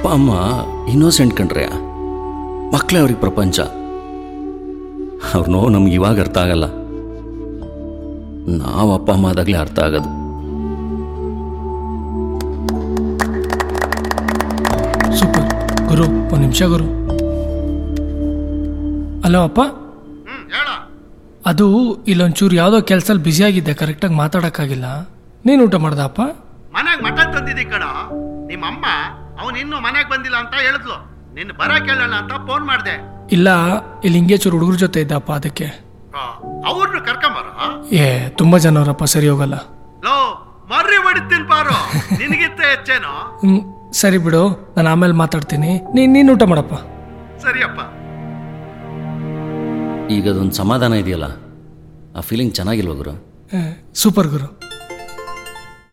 ಅಪ್ಪ ಅಮ್ಮ ಇನ್ನೋಸೆಂಟ್ ಕಣ್ರೆ ಮಕ್ಕಳೇ ಅವ್ರಿಗೆ ಪ್ರಪಂಚ ಅವ್ರ ನೋವು ನಮ್ಗೆ ಇವಾಗ ಅರ್ಥ ಆಗಲ್ಲ ನಾವು ಅಪ್ಪ ಅಮ್ಮ ಆದಾಗಲೇ ಅರ್ಥ ಆಗೋದು ಸೂಪರ್ ಗುರು ಒಂದು ನಿಮಿಷ ಗುರು ಹಲೋ ಅಪ್ಪ ಹ್ಮ್ ಹೇಳ ಅದು ಇಲ್ಲೊಂಚೂರು ಯಾವುದೋ ಕೆಲ್ಸದಲ್ಲಿ ಬ್ಯುಸಿ ಆಗಿದ್ದೆ ಕರೆಕ್ಟಾಗಿ ಮಾತಾಡೋಕ್ಕಾಗಿಲ್ಲ ನೀನು ಊಟ ಮಾಡ್ದ ಅಪ್ಪ ಮನೆಗ್ ಮಟನ್ ತಂದಿದ್ದಿ ಕಣ ನಿಮ್ಮ ಅಮ್ಮ ಅವನ್ ಇನ್ನೂ ಮನೆಗ್ ಬಂದಿಲ್ಲ ಅಂತ ಹೇಳಿದ್ಲು ನಿನ್ನ ಬರ ಕೇಳೋಣ ಅಂತ ಫೋನ್ ಮಾಡ್ದೆ ಇಲ್ಲ ಇಲ್ಲಿ ಹಿಂಗೆ ಚೂರು ಹುಡುಗರ ಜೊತೆ ಇದ್ದಪ್ಪ ಅದಕ್ಕೆ ಅವ್ರನ್ನ ಕರ್ಕೊಂಬಾರ ಏ ತುಂಬ ಜನ ಅವರಪ್ಪ ಸರಿ ಹೋಗಲ್ಲ ಲೋ ಮರ್ರಿ ಹೊಡಿತೀನಿ ಪಾರು ನಿನಗಿಂತ ಹೆಚ್ಚೇನೋ ಹ್ಮ್, ಸರಿ ಬಿಡು ನಾನು ಆಮೇಲೆ ಮಾತಾಡ್ತೀನಿ ನೀನು ನೀನು ಊಟ ಮಾಡಪ್ಪ ಸರಿಯಪ್ಪ ಈಗ ಅದೊಂದು ಸಮಾಧಾನ ಇದೆಯಲ್ಲ ಆ ಫೀಲಿಂಗ್ ಚೆನ್ನಾಗಿಲ್ವ ಗುರು ಏ, ಸೂಪರ್ ಗುರು